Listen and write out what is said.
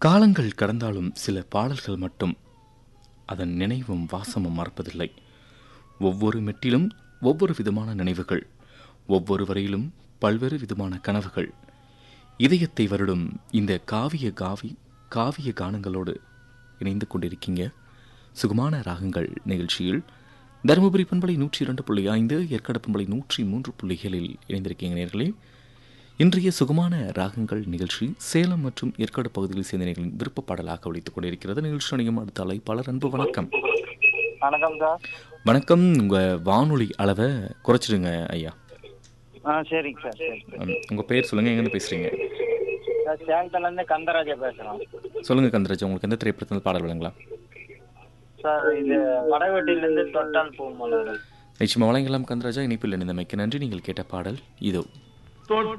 காலங்கள் கடந்தாலும் சில பாடல்கள் மட்டும் அதன் நினைவும் வாசமும் மறப்பதில்லை ஒவ்வொரு மெட்டிலும் ஒவ்வொரு விதமான நினைவுகள் ஒவ்வொரு வரையிலும் பல்வேறு விதமான கனவுகள் இதயத்தை வருடும் இந்த காவிய காவி காவிய கானங்களோடு இணைந்து கொண்டிருக்கீங்க சுகமான ராகங்கள் நிகழ்ச்சியில் தருமபுரி பண்பலை நூற்றி இரண்டு புள்ளி ஐந்து ஏற்காடு பண்பலை நூற்றி மூன்று புள்ளிகளில் இணைந்திருக்கீங்க நேர்களே இன்றைய சுகமான ராகங்கள் நிகழ்ச்சி சேலம் மற்றும் ஏற்காடு பகுதியில் சேர்ந்த நேர்களின் விருப்ப பாடலாக ஒழித்துக் கொண்டிருக்கிறது நிகழ்ச்சி அணியும் அடுத்த அழைப்பாளர் அன்பு வணக்கம் வணக்கம் சார் வணக்கம் உங்க வானொலி அளவை குறைச்சிடுங்க ஐயா ஆ சரிங்க சார் சரி ம், உங்க பேர் சொல்லுங்க எங்கேருந்து பேசுறீங்க சார் சேலத்துலேருந்து கந்தராஜா பேசுகிறோம் சொல்லுங்க கந்தராஜ் உங்களுக்கு எந்த திரைப்படத்தில் பாடல் வழங்கலாம் சார் இது வடவெட்டிலேருந்து தொட்டால் பூ மலர் நிச்சயமா வழங்கலாம் கந்தராஜா இணைப்பில் இணைந்தமைக்கு நன்றி நீங்கள் கேட்ட பாடல் இதோ